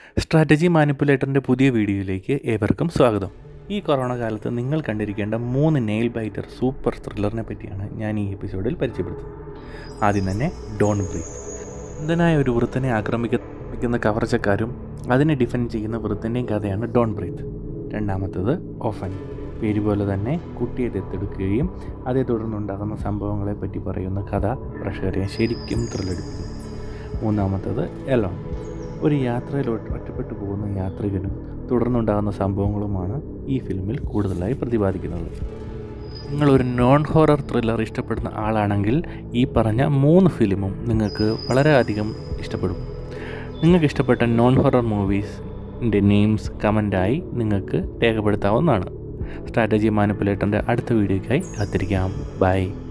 strategy മാനിപ്പുലേറ്ററിൻ്റെ പുതിയ വീഡിയോയിലേക്ക് ഏവർക്കും സ്വാഗതം ഈ കൊറോണ കാലത്ത് നിങ്ങൾ കണ്ടിരിക്കേണ്ട മൂന്ന് നെയിൽ ബൈറ്റർ സൂപ്പർ ത്രില്ലറിനെ പറ്റിയാണ് ഞാൻ ഈ എപ്പിസോഡിൽ പരിചയപ്പെടുത്തുന്നത് ആദ്യം തന്നെ ഡോൺ ബ്രീത്ത് അന്ധനായ ഒരു വൃത്തനെ ആക്രമിക്കുന്ന കവർച്ചക്കാരും അതിനെ ഡിഫെൻഡ് ചെയ്യുന്ന വൃത്തൻ്റെയും കഥയാണ് ഡോൺ ബ്രീത്ത് രണ്ടാമത്തത് ഓഫൻ പേര് പോലെ തന്നെ കുട്ടിയെ ദത്തെടുക്കുകയും അതേ തുടർന്നുണ്ടാകുന്ന സംഭവങ്ങളെ പറ്റി പറയുന്ന കഥ പ്രേക്ഷകരെ ശരിക്കും ത്രില്ലടിപ്പിക്കും മൂന്നാമത്തത് എലോൺ ഒരു യാത്രയിൽ ഒറ്റ- ഒറ്റപ്പെട്ടു പോകുന്ന യാത്രികനും തുടർന്നുണ്ടാകുന്ന സംഭവങ്ങളുമാണ് ഈ ഫിലിമിൽ കൂടുതലായി പ്രതിപാദിക്കുന്നത് നിങ്ങളൊരു നോൺ ഹൊറർ ത്രില്ലർ ഇഷ്ടപ്പെടുന്ന ആളാണെങ്കിൽ ഈ പറഞ്ഞ മൂന്ന് ഫിലിമും നിങ്ങൾക്ക് വളരെയധികം ഇഷ്ടപ്പെടും നിങ്ങൾക്ക് ഇഷ്ടപ്പെട്ട നോൺ ഹൊറർ മൂവീസിൻ്റെ നെയിംസ് കമൻ്റായി നിങ്ങൾക്ക് രേഖപ്പെടുത്താവുന്നതാണ് സ്ട്രാറ്റജി മാനിപ്പുലേറ്ററിൻ്റെ അടുത്ത വീഡിയോയ്ക്കായി കാത്തിരിക്കാം ബൈ